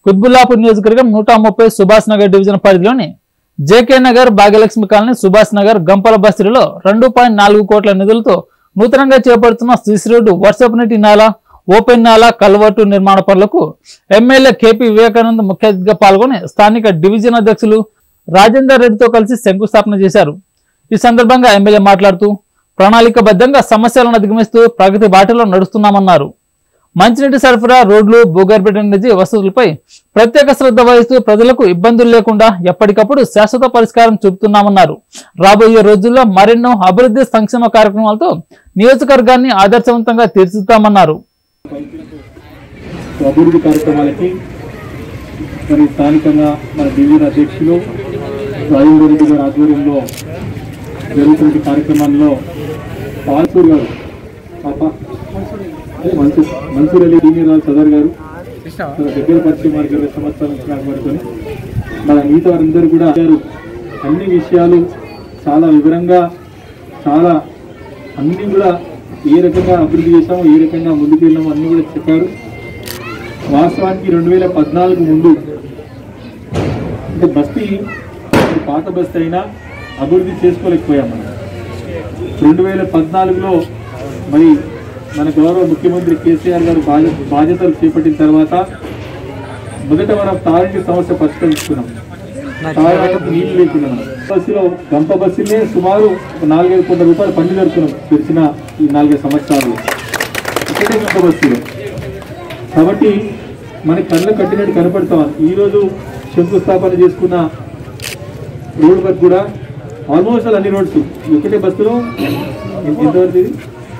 కుత్బుల్లాపూర్ నియోజకవర్గం నూట ముప్పై సుభాష్ నగర్ డివిజన్ పరిధిలోని జేకే నగర్ భాగ్యలక్ష్మి కాలనీ సుభాష్ నగర్ గంపల బస్తీలో రెండు పాయింట్ నాలుగు కోట్ల నిధులతో నూతనంగా చేపడుతున్న సిసి రోడ్డు వర్షపు నీటి నాల ఓపెన్ నాల కల్వర్టు నిర్మాణ పనులకు ఎమ్మెల్యే కేపీ వివేకానంద్ ముఖ్య అతిథిగా పాల్గొని స్థానిక డివిజన్ అధ్యక్షులు రాజేందర్ రెడ్డితో కలిసి శంకుస్థాపన చేశారు ఈ సందర్భంగా ఎమ్మెల్యే మాట్లాడుతూ ప్రణాళికబద్ధంగా సమస్యలను అధిగమిస్తూ ప్రగతి బాటలో నడుస్తున్నామన్నారు మంచినీటి సరఫరా రోడ్లు భూగర్భ డ్రైనేజీ వసతులపై ప్రత్యేక శ్రద్ధ వహిస్తూ ప్రజలకు ఇబ్బందులు లేకుండా ఎప్పటికప్పుడు శాశ్వత పరిష్కారం చూపుతున్నామన్నారు రాబోయే రోజుల్లో మరెన్నో అభివృద్ధి సంక్షేమ కార్యక్రమాలతో నియోజకవర్గాన్ని ఆదర్శవంతంగా తీర్చిదిద్దామన్నారు అభివృద్ధి కార్యక్రమాలకి మరి స్థానికంగా మన డివిజన్ అధ్యక్షులు రాజేంద్ర రెడ్డి గారి ఆధ్వర్యంలో జరుగుతున్న కార్యక్రమాల్లో పాల్పూర్ గారు పాప అదే మన్సూర్ మన్సూర్ అలీ సీనియర్ రాజు సదర్ గారు మన దగ్గర పరిచయం వారికి ఇరవై సంవత్సరాల నుంచి నాకు పడుకొని మన మిగతా వారందరూ కూడా గారు అన్ని విషయాలు చాలా వివరంగా చాలా అన్ని కూడా ఏ రకంగా అభివృద్ధి చేశామో ఏ రకంగా ముందుకు వెళ్ళామో అన్ని కూడా చెప్పారు వాస్తవానికి రెండు వేల పద్నాలుగు ముందు అంటే బస్తీ ఇది పాత బస్తీ అయినా అభివృద్ధి చేసుకోలేకపోయాం మనం రెండు వేల పద్నాలుగులో మరి మన గౌరవ ముఖ్యమంత్రి కేసీఆర్ గారు బాధ్య బాధ్యతలు చేపట్టిన తర్వాత మొదట మనం తారింటి సమస్య పరిష్కరించుకున్నాం తాగడానికి నీళ్లు లేకుండా మనం. బస్సులో గంప బస్సులే సుమారు ఒక నాలుగైదు కోట్ల రూపాయలు పన్ను జరుపుకున్నాం తెరిచిన ఈ నాలుగైదు సంవత్సరాలు ఒకటే గంప బస్సులో కాబట్టి మన కళ్ళు కట్టినట్టు కనపడతాం ఈ రోజు శంకుస్థాపన చేసుకున్న రోడ్ వర్క్ కూడా ఆల్మోస్ట్ అన్ని రోడ్స్ ఒకటే బస్సులో ఎంత- ఎంతవరకు ఇది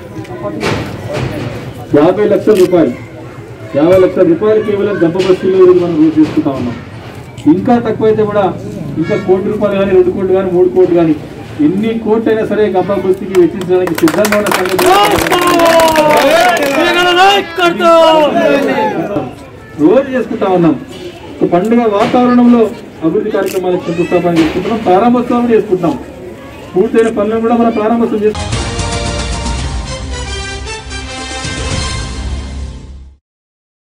యాభై లక్షల రూపాయలు యాభై లక్షల రూపాయలు కేవలం గంప బస్సులో ఈరోజు మనం రోడ్ చేసుకుంటా ఉన్నాం ఇంకా తక్కువైతే కూడా ఇంకా కోటి రూపాయలు కానీ రెండు కోట్లు కానీ మూడు కోట్లు కానీ ఎన్ని కోట్లు అయినా సరే గంప బస్తీకి వెచ్చించడానికి సిద్ధంగా ఉన్న సంగతి రోజు చేసుకుంటా ఉన్నాం ఒక పండుగ వాతావరణంలో అభివృద్ధి కార్యక్రమాలకు శంకుస్థాపన చేసుకుంటున్నాం ప్రారంభోత్సవం చేసుకుంటున్నాం పూర్తయిన పనులను కూడా మనం ప్రారంభోత్సవం చేసుకుంటాం